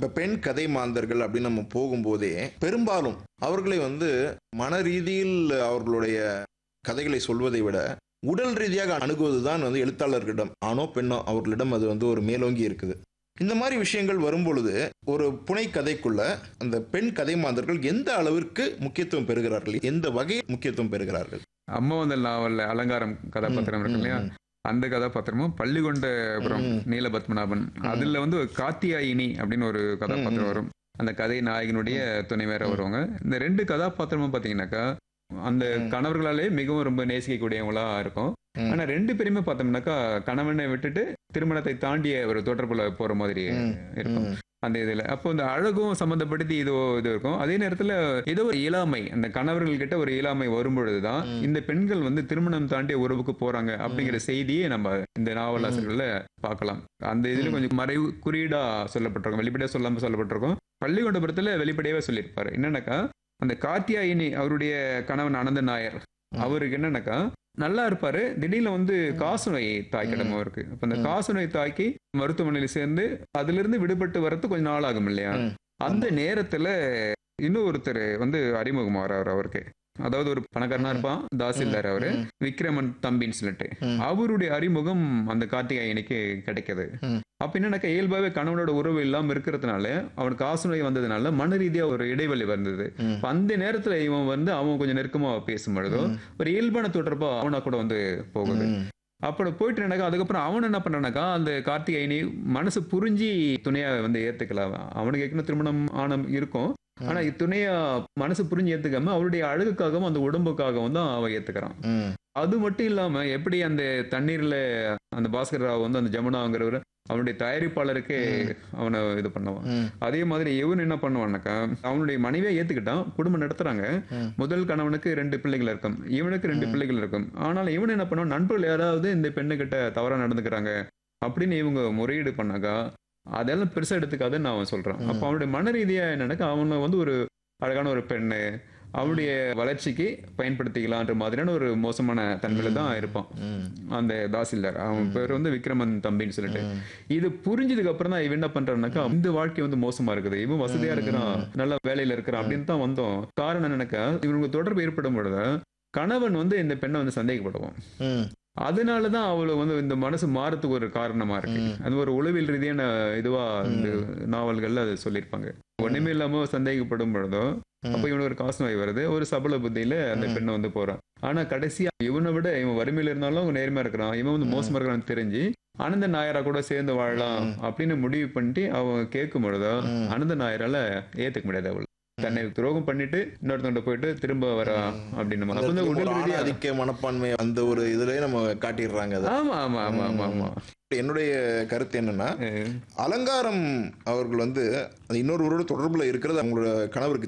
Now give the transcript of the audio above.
இப்ப பெண் கதை மாந்தர்கள் அப்படின்னு நம்ம போகும்போதே பெரும்பாலும் அவர்களை வந்து மன ரீதியில் அவர்களுடைய கதைகளை சொல்வதை விட உடல் ரீதியாக அணுகுவதுதான் வந்து எழுத்தாளர்களிடம் ஆணோ பெண்ணோ அவர்களிடம் அது வந்து ஒரு மேலோங்கி இருக்குது இந்த மாதிரி விஷயங்கள் வரும்பொழுது ஒரு புனை கதைக்குள்ள அந்த பெண் கதை மாந்தர்கள் எந்த அளவிற்கு முக்கியத்துவம் பெறுகிறார்கள் எந்த வகையில் முக்கியத்துவம் பெறுகிறார்கள் அம்மா வந்த நாவல்ல அலங்காரம் கதாபாத்திரம் இருக்கு இல்லையா ம், அந்த கதாபாத்திரமும் பள்ளிகொண்டபுரம் ம். நீலபத்மநாபன் அதுல வந்து ஒரு காத்தியாயினி அப்படின்னு ஒரு கதாபாத்திரம் ம். வரும் அந்த கதை நாயகனுடைய துணை வேற வருவாங்க இந்த ரெண்டு கதாபாத்திரமும் பாத்தீங்கன்னாக்கா அந்த ம். கணவர்களாலே மிகவும் ரொம்ப நேசிக்கக்கூடியவங்களா இருக்கும் ம். ஆனா ரெண்டு பேருமே பார்த்தோம்னாக்கா கணவனை விட்டுட்டு திருமணத்தை தாண்டிய ஒரு தொடர்புல போற மாதிரி ம். இருக்கும் ம், அந்த இதுல அப்போ இந்த அழகும் சம்பந்தப்படுத்தி இதோ இது இருக்கும் அதே நேரத்துல ஏதோ ஒரு இயலாமை அந்த கணவர்கள் கிட்ட ஒரு இயலாமை வரும்பொழுதுதான் ம். இந்த பெண்கள் வந்து திருமணம் தாண்டிய உறவுக்கு போறாங்க அப்படிங்கிற செய்தியை நம்ம இந்த நாவலாசிரியர்கள்ல பார்க்கலாம் அந்த இதுல ம். கொஞ்சம் மறைவு குறியீடா சொல்லப்பட்டிருக்கும் வெளிப்படையா சொல்லாம சொல்லப்பட்டிருக்கும் பள்ளிகொண்டபுரத்துல வெளிப்படையாவே சொல்லியிருப்பாரு என்னன்னாக்கா அந்த காத்தியாயினி அவருடைய கணவன் அனந்த நாயர் ம். அவருக்கு என்னன்னாக்கா நல்லா இருப்பாரு திடீர்னு வந்து காசு நோய் தாய்க்கிடமும் இருக்கு அப்ப அந்த ம். காசு நோய் தாக்கி மருத்துவமனையில சேர்ந்து அதுல இருந்து விடுபட்டு வரது கொஞ்ச நாள் ஆகும் இல்லையா ம். அந்த நேரத்துல இன்னும் ஒருத்தர் வந்து அறிமுகமாகறாரு அவருக்கு அதாவது ஒரு பணக்காரனா இருப்பான் தாசில்தார் அவரு ம், விக்ரமன் தம்பின்னு சொல்லிட்டு ம். அவருடைய அறிமுகம் அந்த கார்த்திகாயனுக்கு கிடைக்குது ம். அப்ப என்னன்னாக்கா இயல்பாவே கணவனோட உறவு இல்லாம இருக்கிறதுனால அவனுக்கு காசு நோய் வந்ததுனால மன ரீதியா ஒரு இடைவெளி வந்தது ம். அப்ப அந்த நேரத்துல இவன் வந்து அவன் கொஞ்சம் நெருக்கமா பேசும் பொழுதோ ம். ஒரு இயல்பான தொடர்பா அவனா கூட வந்து போகுது ம். அப்படி போயிட்டு எனக்கு அதுக்கப்புறம் அவன் என்ன பண்றானாக்கா அந்த கார்த்திகைனி மனசு புரிஞ்சு துணையா வந்து ஏத்துக்கலாம் அவனுக்கு ஏற்கனவே திருமணம் ஆன இருக்கும் ஆனா துணையா மனசு புரிஞ்சு ஏத்துக்காம அவருடைய அழகுக்காகவும் அந்த உடம்புக்காகவும் தான் அவன் ஏத்துக்கிறான் ம். அது மட்டும் இல்லாம எப்படி அந்த தண்ணீர்ல அந்த பாஸ்கர் ராவ் வந்து அந்த ஜமுனாங்கிறவர் அவனுடைய தயாரிப்பாளருக்கு அவனை இது பண்ணுவான் ம். அதே மாதிரி இவன் என்ன பண்ணுவான்னாக்கா அவனுடைய மனைவியை ஏத்துக்கிட்டான் குடும்பம் நடத்துறாங்க ம். முதல் கணவனுக்கு ரெண்டு பிள்ளைகள் இருக்கும் இவனுக்கு ரெண்டு ம். பிள்ளைகள் இருக்கும் ஆனாலும் இவன் என்ன பண்ணுவான் நண்பர்கள் யாராவது இந்த பெண்ணுகிட்ட தவறா நடந்துக்கிறாங்க அப்படின்னு இவங்க முறையீடு பண்ணாக்கா அதெல்லாம் பெருசா எடுத்துக்காதுன்னு அவன் சொல்றான் ம். அப்ப அவனுடைய மன ரீதியா என்னன்னாக்கா அவனை வந்து ஒரு அழகான ஒரு பெண்ணு அவனுடைய வளர்ச்சிக்கு பயன்படுத்திக்கலான்ற மாதிரியான ஒரு மோசமான தன்மையில தான் இருப்பான் ம். அந்த தாசில்தார் அவன் பேர் வந்து விக்ரமன் தம்பின்னு சொல்லிட்டு ம். இது புரிஞ்சதுக்கு அப்புறம் தான் இவன் என்ன பண்றான்னாக்கா இந்த வாழ்க்கை வந்து மோசமா இருக்குது இவன் வசதியா இருக்கிறான் நல்ல வேலையில இருக்கிறான் அப்படின்னு தான் வந்தோம் காரணம் என்னன்னாக்கா இவனுக்கு தொடர்பு ஏற்படும் பொழுது கணவன் வந்து இந்த பெண்ணை வந்து சந்தேகப்படுவான் ம். அதனாலதான் அவளை வந்து இந்த மனசு மாறத்துக்கு ஒரு காரணமா இருக்கு ம். அது ஒரு உளவியல் ரீதியான இதுவா இந்த நாவல்கள்ல அது சொல்லியிருப்பாங்க ஒண்ணுமே இல்லாம சந்தேகப்படும் பொழுதோ அப்ப இவனுக்கு ஒரு காசு நோய் வருது ஒரு சபல புத்தியில அந்த ம். பெண்ணை வந்து போறான் ஆனா கடைசியா இவனை விட இவன் வறுமையில இருந்தாலும் அவன் நேர்மையா இருக்கிறான் இவன் வந்து ம். மோசமா இருக்கிறான்னு தெரிஞ்சு அனந்த நாயரா கூட சேர்ந்து வாழலாம் ம். அப்படின்னு முடிவு பண்ணிட்டு அவன் கேட்கும் பொழுதோ ம். அனந்த நாயரால ஏத்துக்க முடியாது அவள் தன்னை துரோகம் பண்ணிட்டு இன்னொருத்தவங்க போயிட்டு திரும்ப வரா அப்படின்னு அந்த அப்ப இந்த இடத்துல உடல் ஒரு ஆண் ரீதியா ஆதிக்க மனப்பான்மை அந்த ஒரு இதுலயே நம்ம காட்டிடுறாங்க அதை ஆமா ஆமா ஆமா ஆமா ஆமா என்னுடைய கருத்து என்னன்னா அஹ் அலங்காரம் அவர்கள் வந்து அந்த இன்னொருவரோட தொடர்புல இருக்கிறது அவங்களோட கணவருக்கு